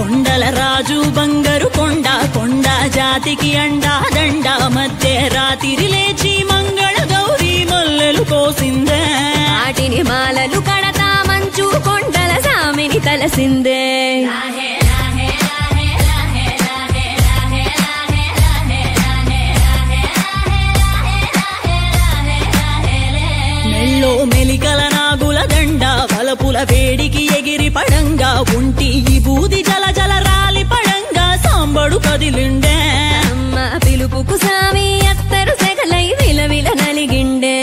కొండల రాజు బంగారు కొండ కొండ జాతికి అండా దండ మధ్య రాత్రి లేచి మంగళ గౌరీ మల్లెలు కోసిందే వాటిని మాలలు కడతా మంచు కొండల సామిని తలసిందే మెల్లో మెలికల నాగుల దండ బలపుల వేడికి ఎగిరి పడంగా ఉంటి ఈ బూది జల జల రాలి పడంగా సాంబడు కదిలిండే అమ్మ పిలుపుకు సామి అత్తరు సెగలై విలవిల నలిగిండే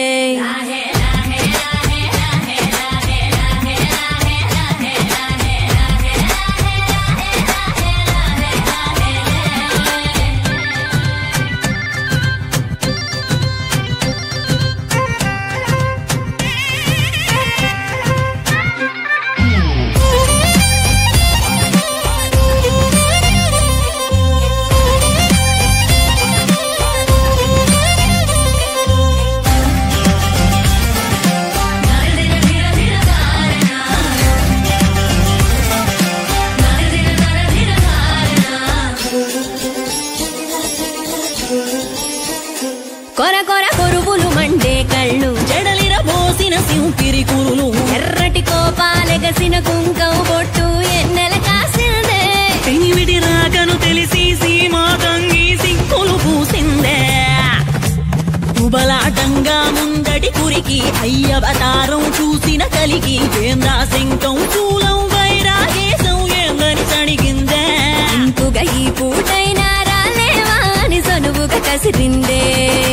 కొర కొర కొరువులు మండే కళ్ళు జడలిర పోసిన సింపిరి కురులు ఎర్రటి కోపాలెగసిన కుంకం బొట్టు ఎన్నెల కాసిందే పెనివిడి రాకను తెలిసి సీమా తంగి సిక్కులు పూసిందే ఉబలాటంగా ముందటి కురికి అయ్యవతారం చూసిన కలికి వేంద్రా శంకం చూలం వైరాగేశం ఏందని సణిగిందే ఇంకుగా ఈ పూటైనా రాలేవా అని సనువుగా కసిరిందే